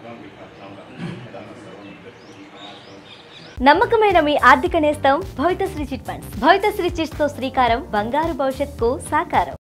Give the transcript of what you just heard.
నమ్మకమైన మీ ఆర్థిక నేస్తం Bhavithasri chit funds Bhavithasri chits తో శ్రీకారం బంగారు భవిష్యత్తుకు సాకారం